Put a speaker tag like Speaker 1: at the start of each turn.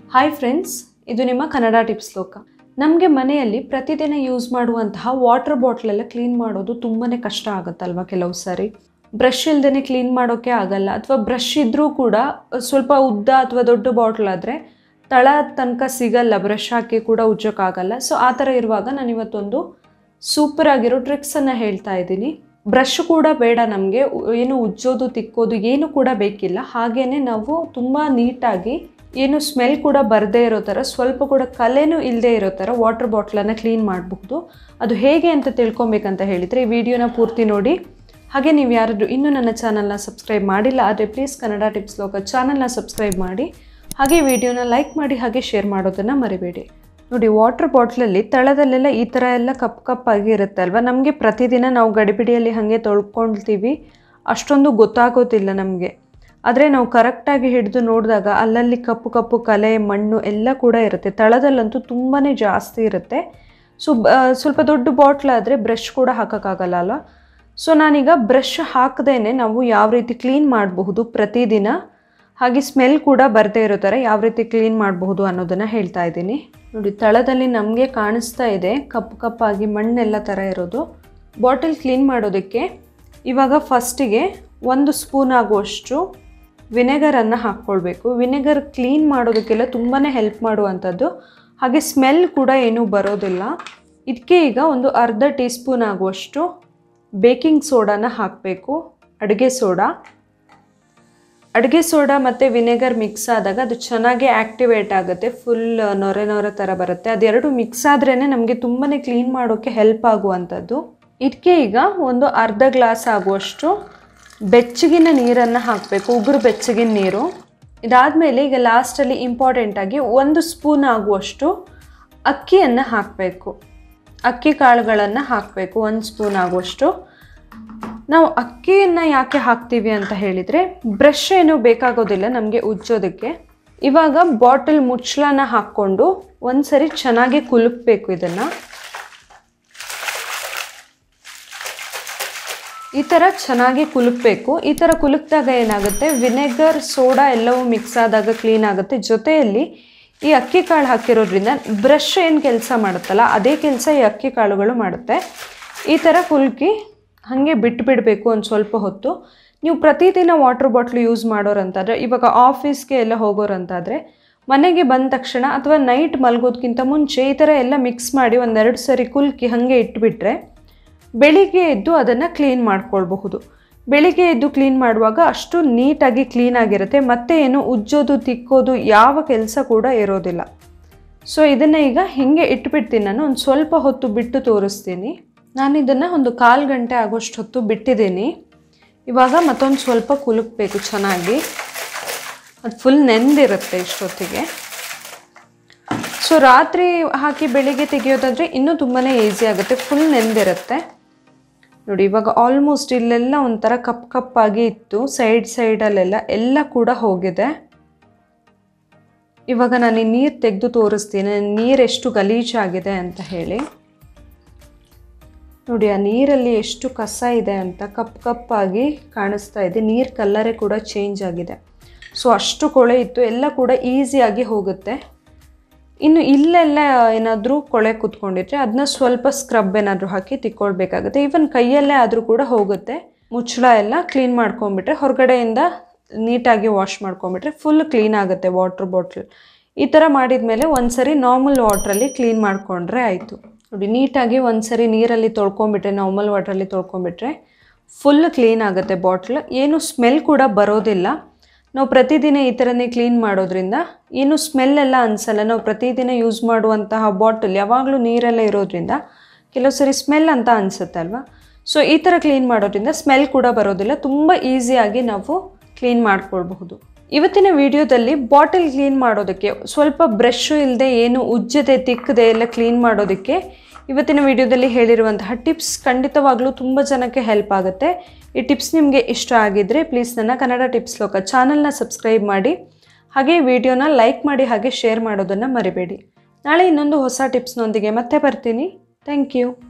Speaker 1: hi friends ಇದು ನಿಮ್ಮ Kannada tips ಲೋಕ ನಮಗೆ ಮನೆಯಲ್ಲಿ ಪ್ರತಿದಿನ ಯೂಸ್ ಮಾಡುವಂತಹ ವಾಟರ್ ಬಾಟ್ಲೆಲ್ಲ ಕ್ಲೀನ್ ಮಾಡೋದು ತುಂಬಾ ಕಷ್ಟ ಆಗುತ್ತಲ್ವ ಕೆಲವು ಸಾರಿ ಬ್ರಷ್ ಇಲ್ದೇ ಕ್ಲೀನ್ ಮಾಡೋಕ್ಕೆ ಆಗಲ್ಲ ಅಥವಾ ಬ್ರಷ್ ಇದ್ದರೂ ಕೂಡ ಸ್ವಲ್ಪ ಉದ್ದ ಅಥವಾ ದೊಡ್ಡ ಬಾಟ್ಲ್ ಆದರೆ ತಳ ತನಕ ಸಿಗಲ್ಲ ಬ್ರಷ್ ಹಾಕಿ ಕೂಡ ಉಜ್ಜೋಕ್ಕಾಗಲ್ಲ ಸೊ ಆ ಥರ ಇರುವಾಗ ನಾನು ಇವತ್ತೊಂದು ಸೂಪರ್ ಆಗಿರೋ ಟ್ರಿಕ್ಸನ್ನು ಹೇಳ್ತಾ ಇದ್ದೀನಿ ಬ್ರಷ್ ಕೂಡ ಬೇಡ ನಮಗೆ ಏನು ಉಜ್ಜೋದು ತಿಕ್ಕೋದು ಏನು ಕೂಡ ಬೇಕಿಲ್ಲ ಹಾಗೇನೆ ನಾವು ತುಂಬ ನೀಟಾಗಿ ಏನು ಸ್ಮೆಲ್ ಕೂಡ ಬರದೇ ಇರೋ ಥರ ಸ್ವಲ್ಪ ಕೂಡ ಕಲೆನೂ ಇಲ್ಲದೆ ಇರೋ ಥರ ವಾಟರ್ ಬಾಟ್ಲನ್ನು ಕ್ಲೀನ್ ಮಾಡಬಹುದು ಅದು ಹೇಗೆ ಅಂತ ತಿಳ್ಕೊಬೇಕಂತ ಹೇಳಿದರೆ ಈ ವಿಡಿಯೋನ ಪೂರ್ತಿ ನೋಡಿ ಹಾಗೆ ನೀವು ಯಾರಾದರೂ ಇನ್ನೂ ನನ್ನ ಚಾನಲ್ನ ಸಬ್ಸ್ಕ್ರೈಬ್ ಮಾಡಿಲ್ಲ ಆದರೆ ಪ್ಲೀಸ್ ಕನ್ನಡ ಟಿಪ್ಸ್ ಲೋಕ ಚಾನಲ್ನ ಸಬ್ಸ್ಕ್ರೈಬ್ ಮಾಡಿ ಹಾಗೆ ವಿಡಿಯೋನ ಲೈಕ್ ಮಾಡಿ ಹಾಗೆ ಶೇರ್ ಮಾಡೋದನ್ನು ಮರಿಬೇಡಿ ನೋಡಿ ವಾಟರ್ ಬಾಟ್ಲಲ್ಲಿ ತಳದಲ್ಲೆಲ್ಲ ಈ ಥರ ಎಲ್ಲ ಕಪ್ ಕಪ್ಪಾಗಿ ಇರುತ್ತೆ ಅಲ್ವಾ ನಮಗೆ ಪ್ರತಿದಿನ ನಾವು ಗಡಿಬಿಡಿಯಲ್ಲಿ ಹಾಗೆ ತೊಳ್ಕೊಳ್ತೀವಿ ಅಷ್ಟೊಂದು ಗೊತ್ತಾಗೋದಿಲ್ಲ ನಮಗೆ ಆದರೆ ನಾವು ಕರೆಕ್ಟಾಗಿ ಹಿಡಿದು ನೋಡಿದಾಗ ಅಲ್ಲಲ್ಲಿ ಕಪ್ಪು ಕಪ್ಪು ಕಲೆ ಮಣ್ಣು ಎಲ್ಲ ಕೂಡ ಇರುತ್ತೆ ತಳದಲ್ಲಂತೂ ತುಂಬಾ ಜಾಸ್ತಿ ಇರುತ್ತೆ ಸೊ ಸ್ವಲ್ಪ ದೊಡ್ಡ ಬಾಟ್ಲ್ ಆದರೆ ಬ್ರಷ್ ಕೂಡ ಹಾಕೋಕ್ಕಾಗಲ್ಲ ಅಲ್ಲ ಸೊ ನಾನೀಗ ಬ್ರಷ್ ಹಾಕದೇನೆ ನಾವು ಯಾವ ರೀತಿ ಕ್ಲೀನ್ ಮಾಡಬಹುದು ಪ್ರತಿದಿನ ಹಾಗೆ ಸ್ಮೆಲ್ ಕೂಡ ಬರದೇ ಇರೋ ಥರ ಯಾವ ರೀತಿ ಕ್ಲೀನ್ ಮಾಡಬಹುದು ಅನ್ನೋದನ್ನು ಹೇಳ್ತಾ ಇದ್ದೀನಿ ನೋಡಿ ತಳದಲ್ಲಿ ನಮಗೆ ಕಾಣಿಸ್ತಾ ಇದೆ ಕಪ್ಪು ಕಪ್ಪಾಗಿ ಮಣ್ಣೆಲ್ಲ ಥರ ಇರೋದು ಬಾಟಲ್ ಕ್ಲೀನ್ ಮಾಡೋದಕ್ಕೆ ಇವಾಗ ಫಸ್ಟಿಗೆ ಒಂದು ಸ್ಪೂನ್ ಆಗುವಷ್ಟು ವಿನೆಗರನ್ನು ಹಾಕ್ಕೊಳ್ಬೇಕು ವಿನೆಗರ್ ಕ್ಲೀನ್ ಮಾಡೋದಕ್ಕೆಲ್ಲ ತುಂಬಾ ಹೆಲ್ಪ್ ಮಾಡುವಂಥದ್ದು ಹಾಗೆ ಸ್ಮೆಲ್ ಕೂಡ ಏನೂ ಬರೋದಿಲ್ಲ ಇದಕ್ಕೆ ಈಗ ಒಂದು ಅರ್ಧ ಟೀ ಸ್ಪೂನ್ ಆಗುವಷ್ಟು ಬೇಕಿಂಗ್ ಸೋಡಾನ ಹಾಕಬೇಕು ಅಡುಗೆ ಸೋಡಾ ಅಡುಗೆ ಸೋಡಾ ಮತ್ತು ವಿನೆಗರ್ ಮಿಕ್ಸ್ ಆದಾಗ ಅದು ಚೆನ್ನಾಗಿ ಆ್ಯಕ್ಟಿವೇಟ್ ಆಗುತ್ತೆ ಫುಲ್ ನೊರೆ ನೊರೆ ಥರ ಬರುತ್ತೆ ಅದೆರಡು ಮಿಕ್ಸ್ ಆದ್ರೇ ನಮಗೆ ತುಂಬಾ ಕ್ಲೀನ್ ಮಾಡೋಕ್ಕೆ ಹೆಲ್ಪ್ ಆಗುವಂಥದ್ದು ಇದಕ್ಕೆ ಈಗ ಒಂದು ಅರ್ಧ ಗ್ಲಾಸ್ ಆಗುವಷ್ಟು ಬೆಚ್ಚಗಿನ ನೀರನ್ನು ಹಾಕಬೇಕು ಉಗುರು ಬೆಚ್ಚಗಿನ ನೀರು ಇದಾದಮೇಲೆ ಈಗ ಲಾಸ್ಟಲ್ಲಿ ಇಂಪಾರ್ಟೆಂಟಾಗಿ ಒಂದು ಸ್ಪೂನ್ ಆಗುವಷ್ಟು ಅಕ್ಕಿಯನ್ನು ಹಾಕಬೇಕು ಅಕ್ಕಿ ಕಾಳುಗಳನ್ನು ಹಾಕಬೇಕು ಒಂದು ಸ್ಪೂನ್ ಆಗುವಷ್ಟು ನಾವು ಅಕ್ಕಿಯನ್ನು ಯಾಕೆ ಹಾಕ್ತೀವಿ ಅಂತ ಹೇಳಿದರೆ ಬ್ರಷ್ ಏನು ಬೇಕಾಗೋದಿಲ್ಲ ನಮಗೆ ಉಜ್ಜೋದಕ್ಕೆ ಇವಾಗ ಬಾಟಲ್ ಮುಚ್ಚಳನ ಹಾಕ್ಕೊಂಡು ಒಂದು ಸರಿ ಚೆನ್ನಾಗಿ ಕುಲುಕಬೇಕು ಇದನ್ನು ಈ ಥರ ಚೆನ್ನಾಗಿ ಕುಲುಕಬೇಕು ಈ ಥರ ಕುಲುಕಿದಾಗ ಏನಾಗುತ್ತೆ ವಿನೆಗರ್ ಸೋಡಾ ಎಲ್ಲವೂ ಮಿಕ್ಸ್ ಆದಾಗ ಕ್ಲೀನ್ ಆಗುತ್ತೆ ಜೊತೆಯಲ್ಲಿ ಈ ಅಕ್ಕಿ ಕಾಳು ಹಾಕಿರೋದ್ರಿಂದ ಬ್ರಷ್ ಏನು ಕೆಲಸ ಮಾಡುತ್ತಲ್ಲ ಅದೇ ಕೆಲಸ ಈ ಅಕ್ಕಿ ಕಾಳುಗಳು ಮಾಡುತ್ತೆ ಈ ಥರ ಕುಲ್ಕಿ ಹಾಗೆ ಬಿಟ್ಟು ಬಿಡಬೇಕು ಒಂದು ಸ್ವಲ್ಪ ಹೊತ್ತು ನೀವು ಪ್ರತಿದಿನ ವಾಟರ್ ಬಾಟ್ಲ್ ಯೂಸ್ ಮಾಡೋರಂತಾದರೆ ಇವಾಗ ಆಫೀಸ್ಗೆ ಎಲ್ಲ ಹೋಗೋರಂತಾದರೆ ಮನೆಗೆ ಬಂದ ತಕ್ಷಣ ಅಥವಾ ನೈಟ್ ಮಲಗೋದಕ್ಕಿಂತ ಮುಂಚೆ ಈ ಥರ ಎಲ್ಲ ಮಿಕ್ಸ್ ಮಾಡಿ ಒಂದೆರಡು ಸರಿ ಕುಲ್ಕಿ ಹಾಗೆ ಇಟ್ಬಿಟ್ರೆ ಬೆಳಿಗ್ಗೆ ಎದ್ದು ಅದನ್ನು ಕ್ಲೀನ್ ಮಾಡ್ಕೊಳ್ಬಹುದು ಬೆಳಿಗ್ಗೆ ಎದ್ದು ಕ್ಲೀನ್ ಮಾಡುವಾಗ ಅಷ್ಟು ನೀಟಾಗಿ ಕ್ಲೀನಾಗಿರುತ್ತೆ ಮತ್ತೆ ಏನು ಉಜ್ಜೋದು ತಿಕ್ಕೋದು ಯಾವ ಕೆಲಸ ಕೂಡ ಇರೋದಿಲ್ಲ ಸೊ ಇದನ್ನು ಈಗ ಹೀಗೆ ಇಟ್ಬಿಡ್ತೀನಿ ನಾನು ಒಂದು ಸ್ವಲ್ಪ ಹೊತ್ತು ಬಿಟ್ಟು ತೋರಿಸ್ತೀನಿ ನಾನು ಇದನ್ನು ಒಂದು ಕಾಲು ಗಂಟೆ ಆಗೋಷ್ಟು ಹೊತ್ತು ಬಿಟ್ಟಿದ್ದೀನಿ ಇವಾಗ ಮತ್ತೊಂದು ಸ್ವಲ್ಪ ಕುಲುಕಬೇಕು ಚೆನ್ನಾಗಿ ಅದು ಫುಲ್ ನೆಂದಿರುತ್ತೆ ಇಷ್ಟೊತ್ತಿಗೆ ಸೊ ರಾತ್ರಿ ಹಾಕಿ ಬೆಳಿಗ್ಗೆ ತೆಗೆಯೋದಾದರೆ ಇನ್ನೂ ತುಂಬಾ ಈಸಿ ಆಗುತ್ತೆ ಫುಲ್ ನೆಂದಿರುತ್ತೆ ನೋಡಿ ಇವಾಗ ಆಲ್ಮೋಸ್ಟ್ ಇಲ್ಲೆಲ್ಲ ಒಂಥರ ಕಪ್ ಕಪ್ಪಾಗಿ ಇತ್ತು ಸೈಡ್ ಸೈಡಲ್ಲೆಲ್ಲ ಎಲ್ಲ ಕೂಡ ಹೋಗಿದೆ ಇವಾಗ ನಾನು ಈ ನೀರು ತೆಗೆದು ತೋರಿಸ್ತೀನಿ ನೀರು ಎಷ್ಟು ಗಲೀಜಾಗಿದೆ ಅಂತ ಹೇಳಿ ನೋಡಿ ಆ ನೀರಲ್ಲಿ ಎಷ್ಟು ಕಸ ಇದೆ ಅಂತ ಕಪ್ ಕಪ್ಪಾಗಿ ಕಾಣಿಸ್ತಾ ಇದೆ ನೀರು ಕಲ್ಲರೇ ಕೂಡ ಚೇಂಜ್ ಆಗಿದೆ ಸೊ ಅಷ್ಟು ಕೊಳೆ ಇತ್ತು ಎಲ್ಲ ಕೂಡ ಈಸಿಯಾಗಿ ಹೋಗುತ್ತೆ ಇನ್ನು ಇಲ್ಲೆಲ್ಲ ಏನಾದರೂ ಕೊಳೆ ಕೂತ್ಕೊಂಡಿದ್ರೆ ಅದನ್ನ ಸ್ವಲ್ಪ ಸ್ಕ್ರಬ್ ಏನಾದರೂ ಹಾಕಿ ತಿಕ್ಕೊಳ್ಬೇಕಾಗುತ್ತೆ ಈವನ್ ಕೈಯಲ್ಲೇ ಆದರೂ ಕೂಡ ಹೋಗುತ್ತೆ ಮುಚ್ಚಳ ಎಲ್ಲ ಕ್ಲೀನ್ ಮಾಡ್ಕೊಂಬಿಟ್ರೆ ಹೊರಗಡೆಯಿಂದ ನೀಟಾಗಿ ವಾಶ್ ಮಾಡ್ಕೊಂಬಿಟ್ರೆ ಫುಲ್ ಕ್ಲೀನ್ ಆಗುತ್ತೆ ವಾಟ್ರ್ ಬಾಟ್ಲ್ ಈ ಥರ ಮಾಡಿದ ಮೇಲೆ ಒಂದು ಸರಿ ನಾರ್ಮಲ್ ವಾಟ್ರಲ್ಲಿ ಕ್ಲೀನ್ ಮಾಡಿಕೊಂಡ್ರೆ ಆಯಿತು ನೋಡಿ ನೀಟಾಗಿ ಒಂದು ಸರಿ ನೀರಲ್ಲಿ ತೊಳ್ಕೊಂಬಿಟ್ರೆ ನಾರ್ಮಲ್ ವಾಟ್ರಲ್ಲಿ ತೊಳ್ಕೊಂಬಿಟ್ರೆ ಫುಲ್ ಕ್ಲೀನ್ ಆಗುತ್ತೆ ಬಾಟ್ಲ್ ಏನು ಸ್ಮೆಲ್ ಕೂಡ ಬರೋದಿಲ್ಲ ನಾವು ಪ್ರತಿದಿನ ಈ ಥರನೇ ಕ್ಲೀನ್ ಮಾಡೋದ್ರಿಂದ ಏನು ಸ್ಮೆಲ್ ಎಲ್ಲ ಅನಿಸಲ್ಲ ನಾವು ಪ್ರತಿದಿನ ಯೂಸ್ ಮಾಡುವಂತಹ ಬಾಟಲ್ ಯಾವಾಗಲೂ ನೀರೆಲ್ಲ ಇರೋದ್ರಿಂದ ಕೆಲವು ಸರಿ ಸ್ಮೆಲ್ ಅಂತ ಅನಿಸುತ್ತೆ ಅಲ್ವಾ ಸೊ ಈ ಥರ ಕ್ಲೀನ್ ಮಾಡೋದ್ರಿಂದ ಸ್ಮೆಲ್ ಕೂಡ ಬರೋದಿಲ್ಲ ತುಂಬ ಈಸಿಯಾಗಿ ನಾವು ಕ್ಲೀನ್ ಮಾಡ್ಕೊಳ್ಬಹುದು ಇವತ್ತಿನ ವಿಡಿಯೋದಲ್ಲಿ ಬಾಟಲ್ ಕ್ಲೀನ್ ಮಾಡೋದಕ್ಕೆ ಸ್ವಲ್ಪ ಬ್ರಷು ಇಲ್ಲದೆ ಏನು ಉಜ್ಜದೆ ತಿಕ್ಕದೆ ಎಲ್ಲ ಕ್ಲೀನ್ ಮಾಡೋದಕ್ಕೆ ಇವತ್ತಿನ ವಿಡಿಯೋದಲ್ಲಿ ಹೇಳಿರುವಂತಹ ಟಿಪ್ಸ್ ಖಂಡಿತವಾಗ್ಲೂ ತುಂಬ ಜನಕ್ಕೆ ಹೆಲ್ಪ್ ಆಗುತ್ತೆ ಈ ಟಿಪ್ಸ್ ನಿಮಗೆ ಇಷ್ಟ ಆಗಿದ್ದರೆ ಪ್ಲೀಸ್ ನನ್ನ ಕನ್ನಡ ಟಿಪ್ಸ್ ಲೋಕ ಚಾನಲ್ನ ಸಬ್ಸ್ಕ್ರೈಬ್ ಮಾಡಿ ಹಾಗೆ ವಿಡಿಯೋನ ಲೈಕ್ ಮಾಡಿ ಹಾಗೆ ಶೇರ್ ಮಾಡೋದನ್ನು ಮರಿಬೇಡಿ ನಾಳೆ ಇನ್ನೊಂದು ಹೊಸ ಟಿಪ್ಸ್ನೊಂದಿಗೆ ಮತ್ತೆ ಬರ್ತೀನಿ ಥ್ಯಾಂಕ್ ಯು